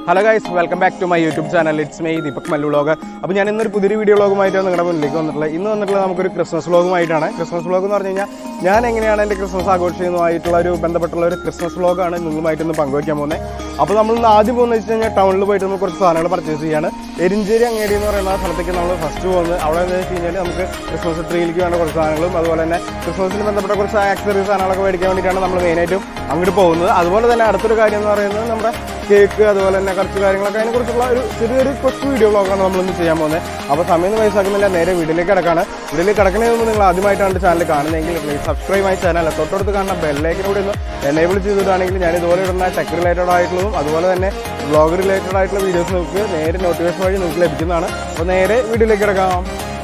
hello guys welcome back to my YouTube channel it's my Deepak Mallu vlog അപ്പോൾ ഞാൻ ഇന്നൊരു പുതിയൊരു വീഡിയോ വ്ളോഗുമായിട്ടാണ് നിങ്ങളുടെ മുന്നിലേക്ക് വന്നിട്ടുള്ളത് ഇന്ന് വന്നിട്ടുള്ളത് നമുക്കൊരു ക്രിസ്മസ് വ്ളോഗുമായിട്ടാണ് ക്രിസ്മസ് വ്ളോഗ് എന്ന് പറഞ്ഞു കഴിഞ്ഞാൽ ഞാൻ എങ്ങനെയാണ് എൻ്റെ ക്രിസ്മസ് ആഘോഷിക്കുന്നതുമായിട്ടുള്ള ഒരു ബന്ധപ്പെട്ടുള്ള ഒരു ക്രിസ്മസ് വ്ളോഗാണ് നിങ്ങളുമായിട്ട് ഇന്ന് പങ്കുവയ്ക്കാൻ പോകുന്നത് അപ്പോൾ നമ്മൾ ഇന്ന് ആദ്യം പോകുന്നത് വെച്ച് കഴിഞ്ഞാൽ ടൗണിൽ പോയിട്ട് നമ്മൾ കുറച്ച് സാധനങ്ങൾ പർച്ചേസ് ചെയ്യാണ് എരിഞ്ചേരി അങ്ങേടി എന്ന് പറയുന്ന സ്ഥലത്തേക്ക് നമ്മൾ ഫസ്റ്റ് പോകുന്നത് അവിടെ എന്ന് വെച്ച് കഴിഞ്ഞാൽ നമുക്ക് ക്രിസ്മസ് ട്രീയിലേക്ക് വേണ്ട കുറച്ച് സാധനങ്ങളും അതുപോലെ തന്നെ ക്രിസ്മസിന് ബന്ധപ്പെട്ട കുറച്ച് ആക്സറി സാധനങ്ങളൊക്കെ മേടിക്കാൻ വേണ്ടിയിട്ടാണ് നമ്മൾ മെയിനായിട്ടും അങ്ങോട്ട് പോകുന്നത് അതുപോലെ തന്നെ അടുത്തൊരു കാര്യം എന്ന് പറയുന്നത് നമ്മുടെ കേക്ക് അതുപോലെ തന്നെ കുറച്ച് കാര്യങ്ങളൊക്കെ അതിനെക്കുറിച്ചുള്ള ഒരു ചെറിയൊരു കൊച്ചു വീഡിയോ വ്ളോഗാണ് നമ്മളിന്ന് ചെയ്യാൻ പോകുന്നത് അപ്പോൾ സമയം വയസ്സാക്കുന്നില്ല നേരെ വീട്ടിലേക്ക് കിടക്കാണ് വീട്ടിലേക്ക് കിടക്കുന്നതിന് മുമ്പ് നിങ്ങൾ ആദ്യമായിട്ടാണ് ചാനൽ കാണുന്നതെങ്കിൽ പ്ലീസ് സബ്സ്ക്രൈബ് ആയി ചാനൽ തൊട്ടടുത്ത് കാണുന്ന ബെല്ലൈക്കിനൂടെ ഒന്ന് എനേബിൾ ചെയ്തിട്ടാണെങ്കിൽ ഞാൻ ഇതുപോലെ ഇടുന്ന ടെക് റിലേറ്റഡ് ആയിട്ടുള്ളതും അതുപോലെ തന്നെ വ്ളോഗ് റിലേറ്റഡ് ആയിട്ടുള്ള വീഡിയോസ് നിങ്ങൾക്ക് നേരെ നോട്ടിഫിക്കേഷൻ വഴി നിങ്ങൾക്ക് ലഭിക്കുന്നതാണ് അപ്പോൾ നേരെ വീഡിയോയിലേക്ക് കിടക്കാം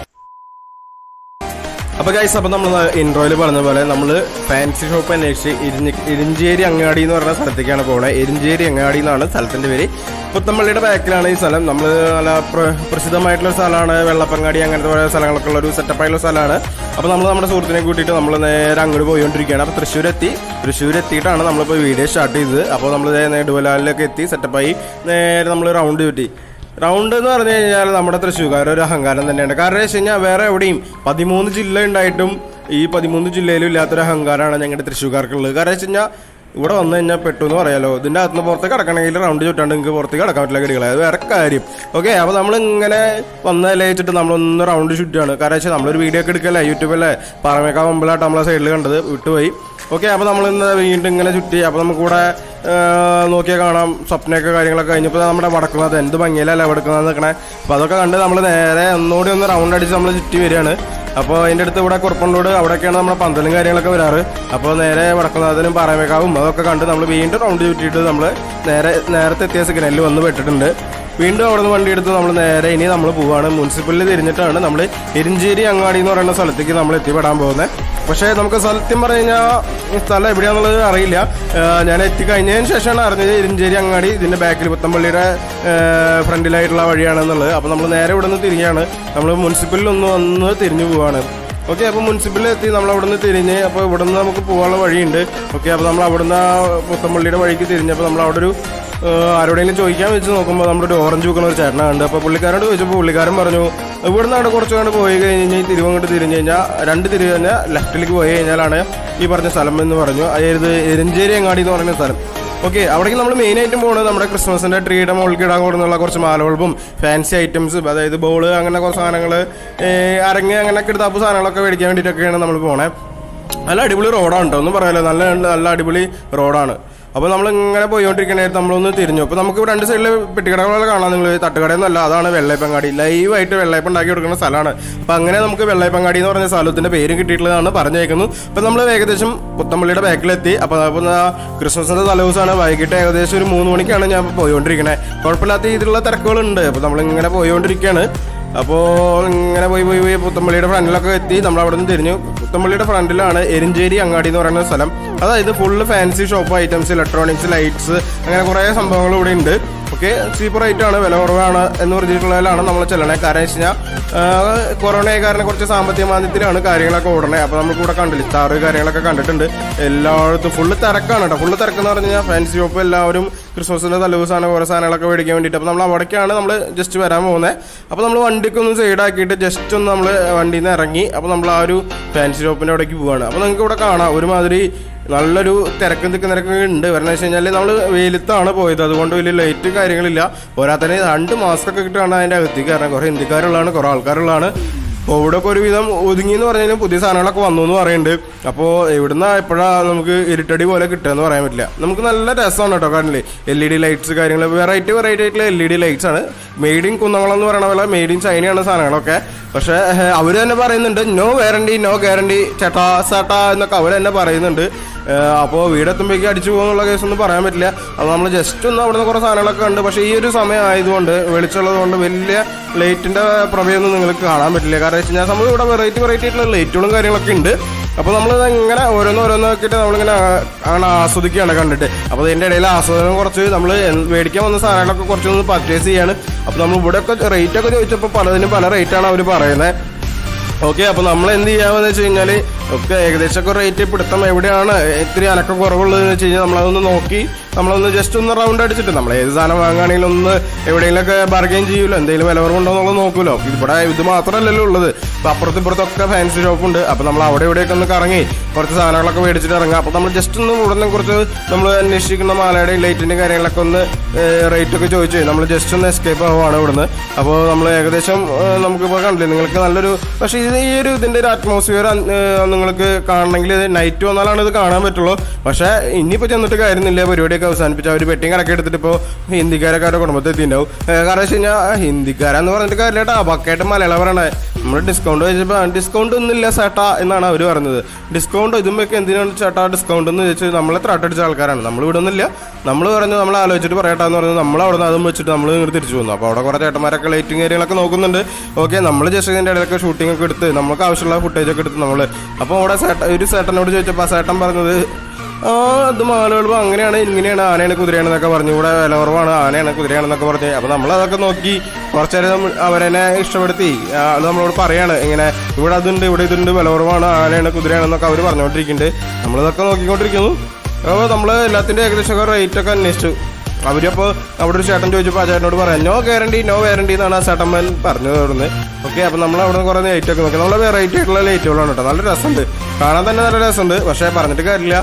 അപ്പൊ ഗൈസ് അപ്പൊ നമ്മൾ ഇൻട്രോയിൽ പറഞ്ഞ പോലെ നമ്മൾ ഫാൻസി ഷോപ്പ് അന്വേഷിച്ച് ഇരിഞ്ഞ് ഇരിഞ്ചേരി അങ്ങാടി എന്ന് പറയുന്ന സ്ഥലത്തേക്കാണ് പോകുന്നത് ഇരിഞ്ചേരി അങ്ങാടി എന്നാണ് സ്ഥലത്തിന്റെ പേര് പുത്തമ്പള്ളിയുടെ ബാക്കിലാണ് ഈ സ്ഥലം നമ്മൾ നല്ല പ്ര- പ്രസിദ്ധമായിട്ടുള്ള ഒരു സ്ഥലമാണ് വെള്ളപ്പങ്ങാടി അങ്ങനത്തെ കുറേ സ്ഥലങ്ങളൊക്കെ ഉള്ള ഒരു സെറ്റപ്പ് ആയിട്ടുള്ള സ്ഥലമാണ് അപ്പോൾ നമ്മൾ നമ്മുടെ സുഹൃത്തിനെ കൂട്ടിയിട്ട് നമ്മൾ നേരെ അങ്ങോട്ട് പോയിക്കൊണ്ടിരിക്കുകയാണ് അപ്പോൾ തൃശ്ശൂർ എത്തി തൃശ്ശൂർ എത്തിയിട്ടാണ് നമ്മളിപ്പോൾ വീഡിയോ സ്റ്റാർട്ട് ചെയ്തത് അപ്പോൾ നമ്മൾ നെടുവലാലിലൊക്കെ എത്തി സെറ്റപ്പായി നേരെ നമ്മൾ റൗണ്ട് ചുറ്റി റൗണ്ട് എന്ന് പറഞ്ഞു കഴിഞ്ഞാൽ നമ്മുടെ തൃശ്ശൂർക്കാർ ഒരു അഹങ്കാരം തന്നെയാണ് കാരണം വെച്ച് കഴിഞ്ഞാൽ വേറെ എവിടെയും പതിമൂന്ന് ജില്ല ഉണ്ടായിട്ടും ഈ പതിമൂന്ന് ജില്ലയിലും ഇല്ലാത്തൊരു അഹങ്കാരമാണ് ഞങ്ങളുടെ തൃശ്ശൂർക്കാർക്കുള്ളത് കാരണം വെച്ച് കഴിഞ്ഞാൽ ഇവിടെ വന്നു കഴിഞ്ഞാൽ പെട്ടു എന്ന് പറയാലോ ഇതിൻ്റെ അകത്ത് നിന്ന് പുറത്ത് കിടക്കണമെങ്കിൽ റൗണ്ട് ചുറ്റാണ്ട് നിങ്ങൾക്ക് പുറത്ത് കിടക്കാൻ പറ്റില്ല ഗടികളെ അത് വേറെ കാര്യം ഓക്കെ അപ്പോൾ നമ്മൾ ഇങ്ങനെ വന്നല്ലേ വെച്ചിട്ട് നമ്മളൊന്ന് റൗണ്ട് ചുറ്റാണ് കാരണം വെച്ചാൽ നമ്മളൊരു വീഡിയോ ഒക്കെ എടുക്കല്ലേ യൂട്യൂബല്ലേ പറമേക്കാ മുമ്പിലായിട്ട് നമ്മളെ സൈഡിൽ കണ്ടത് വിട്ടുപോയി ഓക്കെ അപ്പോൾ നമ്മൾ ഇന്ന് വീണ്ടും ഇങ്ങനെ ചുറ്റി അപ്പോൾ നമുക്കിവിടെ നോക്കിയാൽ കാണാം സ്വപ്നമൊക്കെ കാര്യങ്ങളൊക്കെ കഴിഞ്ഞപ്പോൾ നമ്മുടെ വടക്കുന്നത് എന്ത് ഭംഗിയിലല്ല വടക്കുന്നത് നിൽക്കണേ അപ്പോൾ അതൊക്കെ കണ്ട് നമ്മൾ നേരെ ഒന്നുകൂടി ഒന്ന് റൗണ്ട് അടിച്ച് നമ്മൾ ചുറ്റി വരികയാണ് അപ്പോൾ അതിൻ്റെ അടുത്ത് ഇവിടെ കുറുപ്പണ്ടോട് അവിടെയൊക്കെയാണ് നമ്മുടെ പന്തലും കാര്യങ്ങളൊക്കെ വരാറ് അപ്പോൾ നേരെ വടക്കുന്നാഥനും പാറമേക്കാവും അതൊക്കെ കണ്ട് നമ്മൾ വീണ്ടും റൗണ്ട് ചുറ്റിയിട്ട് നമ്മൾ നേരെ നേരത്തെ എത്തിയ സിഗ്നലിൽ വന്ന് പെട്ടിട്ടുണ്ട് വീണ്ടും അവിടെ നിന്ന് വണ്ടി എടുത്ത് നമ്മൾ നേരെ ഇനി നമ്മൾ പോവാണ് മുനിസിപ്പലിൽ തിരിഞ്ഞിട്ടാണ് നമ്മൾ എരിഞ്ചേരി അങ്ങാടി എന്ന് പറയുന്ന സ്ഥലത്തേക്ക് നമ്മൾ എത്തിപ്പെടാൻ പോകുന്നത് പക്ഷേ നമുക്ക് സത്യം പറഞ്ഞു കഴിഞ്ഞാൽ ഈ സ്ഥലം എവിടെയാണെന്നുള്ളത് അറിയില്ല ഏഹ് ഞാൻ എത്തിക്കഴിഞ്ഞതിന് ശേഷമാണ് അറിഞ്ഞത് എരിഞ്ചേരി അങ്ങാടി ഇതിന്റെ ബാക്കിൽ പുത്തമ്പള്ളിയുടെ ഫ്രണ്ടിലായിട്ടുള്ള വഴിയാണെന്നുള്ളത് അപ്പോൾ നമ്മൾ നേരെ ഇവിടെ നിന്ന് തിരിഞ്ഞാണ് നമ്മൾ മുനിസിപ്പലിൽ ഒന്ന് വന്ന് തിരിഞ്ഞു പോവാണ് ഓക്കെ അപ്പോൾ മുനിസിപ്പലിൽ എത്തി നമ്മൾ അവിടെ നിന്ന് തിരിഞ്ഞ് അപ്പോൾ ഇവിടെ നിന്ന് നമുക്ക് പോകാനുള്ള വഴിയുണ്ട് ഓക്കെ അപ്പോൾ നമ്മൾ അവിടുന്ന് ആ പുത്തമ്പള്ളിയുടെ വഴിക്ക് തിരിഞ്ഞപ്പോൾ നമ്മൾ അവിടെ ഒരു ഏഹ് ആരോടെങ്കിലും ചോദിക്കാൻ വെച്ച് നോക്കുമ്പോൾ നമ്മുടെ ഒരു ഓറഞ്ച് വെക്കുന്ന ഒരു ചേട്ടനെ കണ്ട് അപ്പോൾ പുള്ളിക്കാരോട് ചോദിച്ചപ്പോൾ പുള്ളിക്കാരൻ പറഞ്ഞു ഇവിടെ നിന്ന് അവിടെ കുറച്ച് കണ്ട് പോയി കഴിഞ്ഞ് കഴിഞ്ഞാൽ ഈ തിരുവങ്ങോട്ട് തിരിഞ്ഞ് കഴിഞ്ഞാൽ രണ്ട് തിരിവ് കഴിഞ്ഞാൽ ലെഫ്റ്റിലേക്ക് പോയി കഴിഞ്ഞാലാണ് ഈ പറഞ്ഞ സ്ഥലം എന്ന് പറഞ്ഞു അതായത് എരഞ്ചേരി അങ്ങാടി എന്ന് പറയുന്ന സ്ഥലം ഓക്കെ അവിടേക്ക് നമ്മൾ മെയിൻ ആയിട്ടും പോകുന്നത് നമ്മുടെ ക്രിസ്മസിന്റെ ട്രീയുടെ മുകളിൽ ഇടാൻ കൊടുന്നുള്ള കുറച്ച് മാലവൾബും ഫാൻസി ഐറ്റംസ് അതായത് ബോള് അങ്ങനെ കുറച്ച് സാധനങ്ങൾ അരങ്ങ് അങ്ങനെയൊക്കെ എടുത്താപ്പ് സാധനങ്ങളൊക്കെ മേടിക്കാൻ വേണ്ടിയിട്ടൊക്കെയാണ് നമ്മൾ പോണേ നല്ല അടിപൊളി റോഡാണ് കേട്ടോ ഒന്നും പറയാലോ നല്ല നല്ല അടിപൊളി റോഡാണ് അപ്പോൾ നമ്മൾ ഇങ്ങനെ പോയിക്കൊണ്ടിരിക്കണായിരുന്നു നമ്മളൊന്ന് തിരിഞ്ഞു അപ്പോൾ നമുക്ക് ഇവിടെ രണ്ട് സൈഡിൽ പെട്ടിക്കടകളൊക്കെ കാണാം നിങ്ങൾ തട്ടുകടയൊന്നുമല്ല അതാണ് വെള്ളയപ്പങ്ങാടി ലൈവായിട്ട് വെള്ളയപ്പം ഉണ്ടാക്കി കൊടുക്കുന്ന സ്ഥലമാണ് അപ്പോൾ അങ്ങനെ നമുക്ക് വെള്ളയപ്പങ്ങാടി എന്ന് പറഞ്ഞ സ്ഥലത്തിൻ്റെ പേര് കിട്ടിയിട്ടുള്ളതാണ് പറഞ്ഞേക്കുന്നു അപ്പോൾ നമ്മൾ ഏകദേശം പുത്തമ്പള്ളിയുടെ ബാക്കിലെത്തി അപ്പോൾ അപ്പോൾ ക്രിസ്മസിൻ്റെ തലേദിവസമാണ് വൈകിട്ട് ഏകദേശം ഒരു മൂന്ന് മണിക്കാണ് ഞാൻ പോയിക്കൊണ്ടിരിക്കണേ കുഴപ്പമില്ലാത്ത രീതിയിലുള്ള തിരക്കുകളുണ്ട് അപ്പോൾ നമ്മളിങ്ങനെ പോയിക്കൊണ്ടിരിക്കുകയാണ് അപ്പോൾ ഇങ്ങനെ പോയി പോയി പോയി പുത്തമ്പള്ളിയുടെ ഫ്രണ്ടിലൊക്കെ എത്തി നമ്മൾ അവിടെ നിന്ന് തിരിഞ്ഞു പുത്തമ്പള്ളിയുടെ ഫ്രണ്ടിലാണ് എരിഞ്ചേരി അങ്ങാടി എന്ന് പറയുന്ന സ്ഥലം അതായത് full fancy shop items electronics lights അങ്ങനെ കുറേ സംഭവങ്ങൾ ഇവിടെ ഉണ്ട് ഓക്കെ ചീപ്പ് റേറ്റ് ആണ് വില കുറവാണ് എന്ന് പറഞ്ഞിട്ടുള്ളതിലാണ് നമ്മൾ ചെല്ലണേ കാരണം വെച്ച് കഴിഞ്ഞാൽ കൊറോണ കാരണം കുറച്ച് സാമ്പത്തിക മാന്ദ്യത്തിലാണ് കാര്യങ്ങളൊക്കെ ഓടണേ അപ്പോൾ നമുക്ക് ഇവിടെ കണ്ടില്ല സ്റ്റാറ് കാര്യങ്ങളൊക്കെ കണ്ടിട്ടുണ്ട് എല്ലായിടത്തും ഫുള്ള് തിരക്കാണ് കേട്ടോ ഫുള്ള് തിരക്കെന്ന് പറഞ്ഞു കഴിഞ്ഞാൽ ഫാൻസി ഷോപ്പ് എല്ലാവരും ക്രിസ്മസിന്റെ തലേദിവസമാണ് കുറേ സാധനങ്ങളൊക്കെ മേടിക്കാൻ വേണ്ടിയിട്ട് അപ്പോൾ നമ്മൾ അവിടേക്കാണ് നമ്മൾ ജസ്റ്റ് വരാൻ പോകുന്നത് അപ്പോൾ നമ്മൾ വണ്ടിക്ക് ഒന്ന് സൈഡാക്കിയിട്ട് ജസ്റ്റ് ഒന്ന് നമ്മൾ വണ്ടിയിൽ നിന്ന് ഇറങ്ങി അപ്പോൾ നമ്മൾ ആ ഒരു ഫാൻസി ഷോപ്പിൻ്റെ അവിടേക്ക് പോവുകയാണ് അപ്പോൾ നിങ്ങൾക്ക് ഇവിടെ കാണാം ഒരുമാതിരി നല്ലൊരു തിരക്കും തിക്കും തിരക്കും ഉണ്ട് കാരണം വെച്ച് കഴിഞ്ഞാൽ നമ്മൾ വെയിലത്താണ് പോയത് അതുകൊണ്ട് വലിയ ലൈറ്റ് കാര്യങ്ങളില്ല പോരാത്തന്നെ രണ്ട് മാസ്ക് ഒക്കെ കിട്ടുകയാണ് അതിൻ്റെ അകത്തേക്ക് കാരണം കുറേ ഹിന്ദിക്കാരുള്ളതാണ് കുറേ ആൾക്കാരുള്ളതാണ് കോവിഡൊക്കെ ഒരുവിധം ഒതുങ്ങി എന്ന് പറഞ്ഞാലും പുതിയ സാധനങ്ങളൊക്കെ വന്നു എന്ന് പറയുന്നുണ്ട് അപ്പോൾ എവിടുന്ന എപ്പോഴാണ് നമുക്ക് ഇരുട്ടടി പോലെ കിട്ടുക എന്ന് പറയാൻ പറ്റില്ല നമുക്ക് നല്ല രസമാണ് കേട്ടോ കാരണില്ലേ എൽ ഇ ഡി ലൈറ്റ്സ് കാര്യങ്ങൾ വെറൈറ്റി വെറൈറ്റി ആയിട്ടുള്ള എൽ ഇ ഡി ലൈറ്റ്സ് ആണ് മെയ്ഡ് ഇൻ കുന്നംകുളം എന്ന് പറയുന്ന പോലെ മെയ്ഡ് ഇൻ ചൈനയാണ് സാധനങ്ങളൊക്കെ പക്ഷേ അവർ തന്നെ പറയുന്നുണ്ട് നോ ഗ്യാരണ്ടി നോ ഗ്യാരണ്ടി ചേട്ടാ ചേട്ടാ എന്നൊക്കെ അവർ തന്നെ പറയുന്നുണ്ട് അപ്പോൾ വീടെത്തുമ്പോഴേക്കും അടിച്ചു പോകുന്നുള്ള കേസൊന്നും പറയാൻ പറ്റില്ല അപ്പോൾ നമ്മൾ ജസ്റ്റ് ഒന്ന് അവിടെ നിന്ന് കുറേ സാധനങ്ങളൊക്കെ ഉണ്ട് പക്ഷേ ഈ ഒരു സമയം ആയതുകൊണ്ട് വെളിച്ചുള്ളത് കൊണ്ട് വലിയ ലൈറ്റിൻ്റെ പ്രഭയൊന്നും നിങ്ങൾക്ക് കാണാൻ പറ്റില്ല കാരണം വെച്ച് കഴിഞ്ഞാൽ നമ്മൾ ഇവിടെ വെറൈറ്റി വെറൈറ്റി ആയിട്ടുള്ള ലൈറ്റുകളും കാര്യങ്ങളൊക്കെ ഉണ്ട് അപ്പോൾ നമ്മൾ ഇങ്ങനെ ഓരോന്ന് ഓരോന്ന് നോക്കിയിട്ട് നമ്മളിങ്ങനെ ആ- അങ്ങനെ ആസ്വദിക്കുകയാണ് കണ്ടിട്ട് അപ്പോൾ ഇതിൻ്റെ ഇടയിൽ ആസ്വാദനം കുറച്ച് നമ്മൾ മേടിക്കാൻ വന്ന സാധനങ്ങളൊക്കെ കുറച്ചൊന്ന് പർച്ചേസ് ചെയ്യാണ് അപ്പോൾ നമ്മൾ ഇവിടെയൊക്കെ റേറ്റ് ഒക്കെ ചോദിച്ചപ്പോൾ പലതിനും പല റേറ്റാണ് അവർ പറയുന്നത് ഓക്കെ അപ്പൊ നമ്മൾ എന്ത് ചെയ്യാമെന്ന് വെച്ച് കഴിഞ്ഞാല് ഒക്കെ ഏകദേശം ഒക്കെ റേറ്റ് പിടുത്തം എവിടെയാണ് ഇത്തിരി അനക്കം കുറവുള്ളതെന്ന് വെച്ച് കഴിഞ്ഞാൽ നമ്മളതൊന്ന് നോക്കി നമ്മളൊന്ന് ജസ്റ്റ് ഒന്ന് റൗണ്ട് അടിച്ചിട്ട് നമ്മൾ ഏത് സാധനം വാങ്ങുകയാണെങ്കിലും ഒന്ന് എവിടെയെങ്കിലൊക്കെ ബാർഗെയിൻ ചെയ്യുമല്ലോ എന്തെങ്കിലും വില കുറവുണ്ടോ എന്നുള്ളത് നോക്കുമല്ലോ ഇവിടെ ഇത് മാത്രമല്ലല്ലോ ഉള്ളത് ഇപ്പൊ അപ്പുറത്തും ഇപ്പുറത്തൊക്കെ ഫാൻസി ഷോപ്പ് ഉണ്ട് അപ്പൊ നമ്മൾ അവിടെ ഇവിടെയൊക്കെ ഒന്ന് കറങ്ങി കുറച്ച് സാധനങ്ങളൊക്കെ മേടിച്ചിട്ട് ഇറങ്ങാം അപ്പൊ നമ്മൾ ജസ്റ്റ് ഒന്ന് ഇവിടെ നിന്ന് കുറച്ച് നമ്മൾ അന്വേഷിക്കുന്ന മാലയുടെയും ലൈറ്റിന്റെയും കാര്യങ്ങളൊക്കെ ഒന്ന് റേറ്റ് ഒക്കെ ചോദിച്ചു നമ്മൾ ജസ്റ്റ് ഒന്ന് എസ്കേപ്പ് ആവുകയാണ് ഇവിടുന്ന് അപ്പോൾ നമ്മൾ ഏകദേശം ഏഹ്, നമുക്കിപ്പോൾ കണ്ടില്ലേ നിങ്ങൾക്ക് നല്ലൊരു പക്ഷേ ഇത് ഈ ഒരു ഇതിന്റെ ഒരു അറ്റ്മോസ്ഫിയർ നിങ്ങൾക്ക് കാണണമെങ്കിൽ നൈറ്റ് വന്നാലാണ് ഇത് കാണാൻ പറ്റുള്ളൂ പക്ഷേ ഇനിയിപ്പോൾ ചെന്നിട്ട് കാര്യമില്ല പരിപാടിയൊക്കെ അവസാനിപ്പിച്ച് അവർ പെട്ടിയും കണക്ക് എടുത്തിട്ട് ഇപ്പോൾ ഹിന്ദിക്കാരൊക്കെ അവരുടെ കുടുംബത്തിൽ എത്തിയിട്ടുണ്ടാവും ഏഹ്, കാരണം വെച്ച് കഴിഞ്ഞാൽ ഹിന്ദിക്കാരെന്ന് പറഞ്ഞിട്ട് കാര്യമില്ല കേട്ടോ പക്കായിട്ട് മലയാളം പറയണേ നമ്മൾ ഡിസ്കൗണ്ട് ചോദിച്ചപ്പോൾ ഡിസ്കൗണ്ട് ഒന്നുമില്ല ചേട്ടാ എന്നാണ് അവർ പറഞ്ഞത് ഡിസ്കൗണ്ട് ഇതുമൊക്കെ എന്തിനാണ് ചേട്ടാ ഡിസ്കൗണ്ട് എന്ന് ചോദിച്ചാൽ നമ്മളെ ത്രാട്ടടിച്ച ആൾക്കാരാണ് നമ്മൾ ഇവിടെ ഒന്നുമില്ല നമ്മൾ പറഞ്ഞു നമ്മൾ ആലോചിച്ചിട്ട് പറയട്ടെ എന്ന് പറഞ്ഞത് നമ്മൾ അവിടെ നിന്ന് അതും വെച്ചിട്ട് നമ്മൾ ഇങ്ങോട്ട് തിരിച്ചു വന്നു അപ്പോൾ അവിടെ കുറേ ചേട്ടന്മാരൊക്കെ ലൈറ്റിംഗ് കാര്യങ്ങളൊക്കെ നോക്കുന്നുണ്ട് ഓക്കെ നമ്മൾ ജസ്റ്റ് ഇതിൻ്റെ ഇടയിലൊക്കെ ഷൂട്ടിംഗ് ഒക്കെ എടുത്ത് നമുക്ക് ആവശ്യമുള്ള ഫുട്ടേജ് ഒക്കെ എടുത്ത് നമ്മൾ അപ്പോൾ അവിടെ ചേട്ട ഒരു ചേട്ടനോട് ചോദിച്ചപ്പോൾ ആ ചേട്ടൻ പറഞ്ഞത് ആ ഇത് മാലകളും അങ്ങനെയാണ് ഇങ്ങനെയാണ് ആനയാണ് കുതിരയാണെന്നൊക്കെ പറഞ്ഞു ഇവിടെ വില കുറവാണ് ആനയാണ് കുതിരയാണെന്നൊക്കെ പറഞ്ഞു അപ്പോൾ നമ്മൾ അതൊക്കെ നോക്കി കുറച്ച് നേരം നമ്മൾ അവരെന്നെ ഇഷ്ടപ്പെടുത്തി ആ, അത് നമ്മളോട് പറയാണ് ഇങ്ങനെ ഇവിടെ അതുണ്ട് ഇവിടെ ഇതുണ്ട് വില കുറവാണ് ആനയാണ് കുതിരയാണെന്നൊക്കെ അവർ പറഞ്ഞുകൊണ്ടിരിക്കുന്നുണ്ട് നമ്മളിതൊക്കെ നോക്കിക്കൊണ്ടിരിക്കുന്നു അപ്പോൾ നമ്മൾ എല്ലാത്തിൻ്റെ ഏകദേശം റേറ്റ് ഒക്കെ അന്വേഷിച്ചു അവരപ്പോൾ അവിടെ ഒരു ചേട്ടൻ ചോദിച്ചപ്പോൾ ആ ചേട്ടനോട് പറയാം നോ ഗ്യാരണ്ടി നോ വാരണ്ടി എന്നാണ് ആ ചേട്ടന്മാൻ പറഞ്ഞത് അവിടുന്ന് ഓക്കെ അപ്പോൾ നമ്മൾ അവിടെ നിന്ന് കുറേ ലൈറ്റ് ഒക്കെ നോക്കി നല്ല വെറൈറ്റി ആയിട്ടുള്ള ലൈറ്റുകളാണ് കേട്ടോ നല്ല രസമുണ്ട് കാണാൻ തന്നെ നല്ല രസമുണ്ട് പക്ഷേ പറഞ്ഞിട്ട് കാര്യമില്ല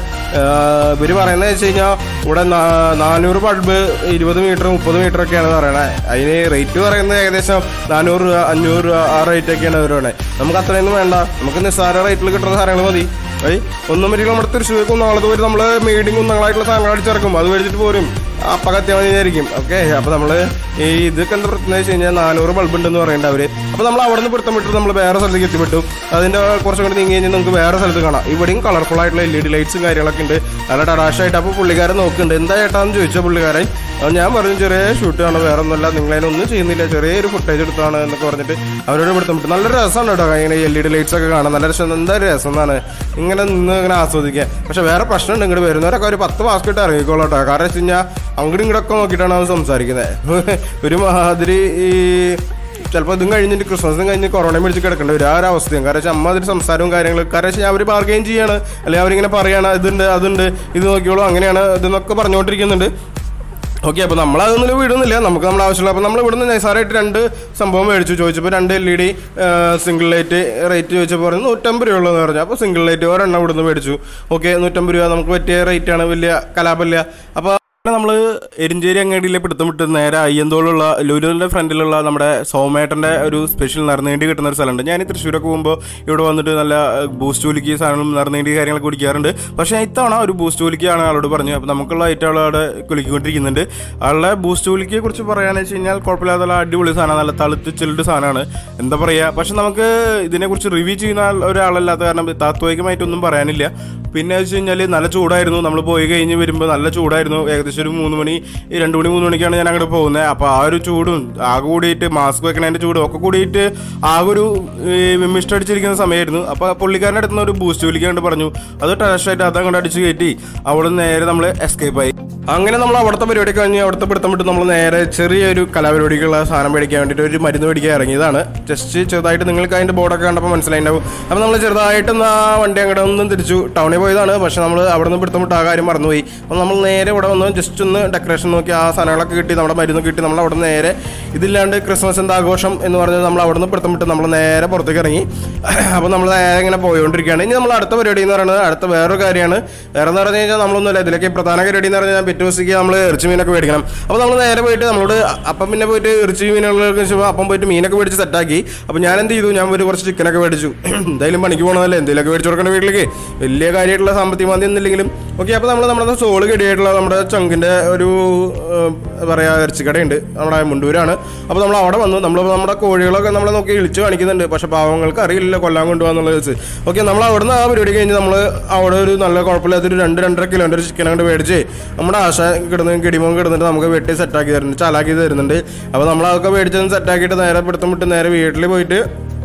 ഇവർ പറയുന്നത് വെച്ച് കഴിഞ്ഞാൽ ഇവിടെ നാ- നാനൂറ് ബൾബ് ഇരുപത് മീറ്റർ മുപ്പത് മീറ്റർ ഒക്കെയാണ് പറയണത് അതിന് റേറ്റ് പറയുന്നത് ഏകദേശം നാനൂറ് രൂപ അഞ്ഞൂറ് രൂപ ആ റേറ്റ് ഒക്കെയാണ് അവർ പറയുന്നത് നമുക്ക് അത്രയൊന്നും വേണ്ട നമുക്ക് നിസ്സാര റേറ്റിൽ കിട്ടുന്ന സാധനങ്ങൾ മതി ഏയ് ഒന്നും പറ്റില്ല നമ്മുടെ തൃശ്ശൂർ കുന്നങ്ങളത്ത് പോയി നമ്മൾ മീഡിയം കുന്നങ്ങളായിട്ടുള്ള സാധനങ്ങൾ അടിച്ചിറക്കും അത് മേടിച്ചിട്ട് പോരും അപ്പ കത്തിയാൽ മതിയായിരിക്കും ഓക്കെ അപ്പൊ നമ്മള് ഈ ഇതൊക്കെ എന്താ പ്രശ്നം വെച്ച് കഴിഞ്ഞാൽ നാനൂറ് ബൾബ് ഉണ്ടെന്ന് പറയേണ്ട അവര് അപ്പൊ നമ്മൾ അവിടെ നിന്ന് പിടുത്തം വിട്ട് നമ്മൾ വേറെ സ്ഥലത്തേക്ക് എത്തിപ്പെട്ടു അതിന്റെ കുറച്ചും കൂടി നീങ്ങി കഴിഞ്ഞാൽ നമുക്ക് വേറെ സ്ഥലത്ത് കാണാം ഇവിടെയും കളർഫുൾ ആയിട്ടുള്ള എൽ ഇ ഡി ലൈറ്റ്സും കാര്യങ്ങളൊക്കെ ഉണ്ട് നല്ല ടടാഷായിട്ട് അപ്പൊ പുള്ളിക്കാരൻ നോക്കുന്നുണ്ട് എന്താ ചേട്ടാന്ന് ചോദിച്ച പുള്ളിക്കാരൻ അപ്പോൾ ഞാൻ പറഞ്ഞു ചെറിയ ഷൂട്ട് ആണ് വേറെ ഒന്നുമല്ല നിങ്ങളതിനൊന്നും ചെയ്യുന്നില്ല ചെറിയൊരു ഫുട്ടേജ് എടുത്താണ് എന്നൊക്കെ പറഞ്ഞിട്ട് അവരോട് പിടുത്തം വിട്ടു നല്ല രസമാണ് കേട്ടോ ഇങ്ങനെ എൽ ഇ ഡി ലൈറ്റ്സ് ഒക്കെ കാണാൻ നല്ല രസം എന്താ ഒരു രസം എന്നാണ് ഇങ്ങനെ നിന്ന് ഇങ്ങനെ ആസ്വദിക്കുക പക്ഷെ വേറെ പ്രശ്നമുണ്ട് ഇങ്ങോട്ട് വരുന്നവരൊക്കെ ഒരു പത്ത് മാസ്ക് ഇട്ട് ഇറങ്ങിക്കോളൂ കേട്ടോ കാരണം വെച്ച് കഴിഞ്ഞാൽ അങ്ങോട്ടും ഇങ്ങോട്ടൊക്കെ നോക്കിയിട്ടാണ് അവൻ സംസാരിക്കുന്നത് ഒരു മാതിരി ഈ ചിലപ്പോൾ ഇതും കഴിഞ്ഞിട്ട് ക്രിസ്മസും കഴിഞ്ഞ് കൊറോണ മേടിച്ച് കിടക്കേണ്ട ഒരു ആ ഒരു അവസ്ഥയും കാരണം വെച്ചാൽ അമ്മ അതിന് സംസാരവും കാര്യങ്ങളും കാരണം വെച്ചാൽ അവർ ബാർഗെയിൻ ചെയ്യാണ് അല്ലെങ്കിൽ അവരിങ്ങനെ പറയാണ് ഇതുണ്ട് അതുണ്ട് ഇത് നോക്കിയോളൂ അങ്ങനെയാണ് ഇതെന്നൊക്കെ പറഞ്ഞുകൊണ്ടിരിക്കുന്നുണ്ട് ഓക്കെ അപ്പോൾ നമ്മൾ അതൊന്നും വിടുന്നില്ല നമുക്ക് നമ്മൾ ആവശ്യമുള്ള അപ്പോൾ നമ്മൾ ഇവിടുന്ന് നിസാറായിട്ട് രണ്ട് സംഭവം മേടിച്ചു ചോദിച്ചപ്പോൾ രണ്ട് L E D single light rate ചോദിച്ചപ്പോൾ പറഞ്ഞു നൂറ്റമ്പത് രൂപ ഉള്ളതെന്ന് പറഞ്ഞു അപ്പോൾ സിംഗിൾ ലൈറ്റ് ഒരെണ്ണം ഇവിടുന്ന് മേടിച്ചു ഓക്കെ നൂറ്റമ്പത് രൂപ നമുക്ക് പറ്റിയ റേറ്റാണ് വലിയ കലാപമില്ല അപ്പോൾ നമ്മൾ എരിഞ്ചേരി അങ്ങാടിയിലെ പിടുത്തം വിട്ട് നേരെ അയ്യന്തോളുള്ള ലുലുവിൻ്റെ ഫ്രണ്ടിലുള്ള നമ്മുടെ സോമേട്ടൻ്റെ ഒരു സ്പെഷ്യൽ നിറനേണ്ടി കിട്ടുന്ന ഒരു സ്ഥലമുണ്ട് ഞാൻ ഈ തൃശ്ശൂരൊക്കെ പോകുമ്പോൾ ഇവിടെ വന്നിട്ട് നല്ല ബൂസ്റ്റ് ഒലിക്ക് സാധനങ്ങളും നിറനേണ്ടി കാര്യങ്ങളൊക്കെ കുടിക്കാറുണ്ട് പക്ഷേ ഇത്തവണ ഒരു ബൂസ്റ്റ് ഒലിക്കാണ് ആളോട് പറഞ്ഞു അപ്പോൾ നമുക്കുള്ള ഐറ്റം അവിടെ കുലുക്കിക്കൊണ്ടിരിക്കുന്നുണ്ട് ആളുടെ ബൂസ്റ്റ് ഒലിക്കയെ കുറിച്ച് പറയുകയാണെന്ന് വെച്ച് കഴിഞ്ഞാൽ കുഴപ്പമില്ലാത്ത നല്ല അടിപൊളി സാധനമാണ് നല്ല തളുത്ത് ചില്ലുണ്ട് സാധനമാണ് എന്താ പറയുക പക്ഷെ നമുക്ക് ഇതിനെക്കുറിച്ച് റിവ്യൂ ചെയ്യുന്ന ആൾ- ഒരാളല്ലാത്ത കാരണം താത്വികമായിട്ടൊന്നും പറയാനില്ല പിന്നെ വെച്ച് കഴിഞ്ഞാൽ നല്ല ചൂടായിരുന്നു നമ്മൾ പോയി കഴിഞ്ഞ് വരുമ്പോൾ നല്ല ചൂടായിരുന്നു ഏകദേശം ഒരു മൂന്ന് മണി ഈ രണ്ട് മണി മൂന്ന് മണിക്കാണ് ഞാൻ അങ്ങോട്ട് പോകുന്നത് അപ്പോൾ ആ ഒരു ചൂടും ആകെ കൂടിയിട്ട് മാസ്ക് വെക്കണതിൻ്റെ ചൂടും ഒക്കെ കൂടിയിട്ട് ആകെ ഒരു വിമിഷ്ടം അടിച്ചിരിക്കുന്ന സമയമായിരുന്നു അപ്പോൾ പുള്ളിക്കാരൻ്റെ അടുത്ത് നിന്ന് ഒരു ബൂസ്റ്റ് വിളിക്കാണ്ട് പറഞ്ഞു അത് ടേസ്റ്റായിട്ട് അത് അങ്ങോട്ട് അടിച്ച് കയറ്റി അവിടെ നിന്ന് നേരെ നമ്മൾ എസ്കേപ്പ് ആയി അങ്ങനെ നമ്മൾ അവിടുത്തെ പരിപാടി കഴിഞ്ഞ് അവിടുത്തെ പിടുത്തം വിട്ട് നമ്മൾ നേരെ ചെറിയൊരു കലാപരിപാടിക്കുള്ള സാധനം മേടിക്കാൻ വേണ്ടിയിട്ട് ഒരു മരുന്ന് മേടിക്കാൻ ഇറങ്ങിയതാണ് ജസ്റ്റ് ചെറുതായിട്ട് നിങ്ങൾക്ക് അതിൻ്റെ ബോർഡൊക്കെ കണ്ടപ്പോൾ മനസ്സിലായിട്ടുണ്ടാവും അപ്പോൾ നമ്മൾ ചെറുതായിട്ടൊന്ന് ആ വണ്ടി അങ്ങോട്ട് ഒന്നും തിരിച്ചു ടൗണിൽ പോയതാണ് പക്ഷെ നമ്മൾ അവിടെ നിന്ന് പിടുത്തം വിട്ട് ആ കാര്യം മറന്നുപോയി അപ്പോൾ നമ്മൾ നേരെ ഇവിടെ വന്ന് ജസ്റ്റ് ഒന്ന് ഡെക്കറേഷൻ നോക്കി ആ സാധനങ്ങളൊക്കെ കിട്ടി നമ്മുടെ മരുന്ന് കിട്ടി നമ്മൾ അവിടെ നിന്ന് നേരെ ഇതില്ലാണ്ട് ക്രിസ്മസ് എന്താ ആഘോഷം എന്ന് പറഞ്ഞത് നമ്മൾ അവിടെ നിന്ന് പിടുത്തം വിട്ട് നമ്മൾ നേരെ പുറത്തേക്ക് ഇറങ്ങി അപ്പോൾ നമ്മൾ നേരെ ഇങ്ങനെ പോയോണ്ടിരിക്കുകയാണ് ഇനി നമ്മൾ അടുത്ത പരിപാടി എന്ന് പറയുന്നത് അടുത്ത വേറൊരു കാര്യമാണ് വേറെ എന്ന് പറഞ്ഞു കഴിഞ്ഞാൽ നമ്മളൊന്നുമില്ല ഇതിലേക്ക് പ്രധാന പരിപാടി എന്ന് പറഞ്ഞാൽ പിറ്റേ ദിവസത്തേക്ക് നമ്മൾ ഇറച്ചി മീനൊക്കെ മേടിക്കണം അപ്പോൾ നമ്മൾ നേരെ പോയിട്ട് നമ്മളോട് അപ്പം പിന്നെ പോയിട്ട് ഇറച്ചി മീനുകളൊക്കെ വെച്ചപ്പോൾ അപ്പം പോയിട്ട് മീനൊക്കെ മേടിച്ച് സെറ്റാക്കി അപ്പോൾ ഞാൻ എന്ത് ചെയ്തു ഞാൻ ഒരു കുറച്ച് ചിക്കനൊക്കെ മേടിച്ചു എന്തായാലും പണിക്ക് പോകണമല്ലേ എന്തെങ്കിലുമൊക്കെ മേടിച്ചു കൊടുക്കേണ്ട വീട്ടിലേക്ക് വലിയ കാര്യമായിട്ടുള്ള സാമ്പത്തിക മാന്ദ്യം ഒന്നുമില്ലെങ്കിലും ഓക്കെ അപ്പോൾ നമ്മൾ നമ്മുടെ സോള് കെടിയായിട്ടുള്ള നമ്മുടെ ചങ്കിൻ്റെ ഒരു ഏഹ്, പറയാ ഇറച്ചിക്കടയുണ്ട് നമ്മുടെ മുണ്ടൂരാണ് അപ്പോൾ നമ്മൾ അവിടെ വന്നു നമ്മൾ നമ്മുടെ കോഴികളൊക്കെ നമ്മളെ നോക്കി ഇളിച്ച് കാണിക്കുന്നുണ്ട് പക്ഷെ പാവങ്ങൾക്ക് അറിയില്ല കൊല്ലാൻ കൊണ്ടുപോകാന്നുള്ളത് വെച്ച് ഓക്കെ നമ്മൾ അവിടെ നിന്ന് ആ പരിപാടി കഴിഞ്ഞ് നമ്മൾ അവിടെ ഒരു നല്ല കുഴപ്പമില്ലാത്തൊരു രണ്ട് രണ്ടര കിലോൻ്റെ ഒരു ചിക്കൻ അങ്ങോട്ട് മേടിച്ച് നമ്മുടെ ആശ കിടന്ന് കിടിമോൻ കിടന്നിട്ട് നമുക്ക് വെട്ടി സെറ്റാക്കി തരുന്നുണ്ട് ചാലാക്കി തരുന്നുണ്ട് അപ്പോൾ നമ്മൾ അതൊക്കെ മേടിച്ചത് സെറ്റാക്കിയിട്ട് നേരെ പിടുത്തം വിട്ട് നേരെ വീട്ടിൽ പോയിട്ട്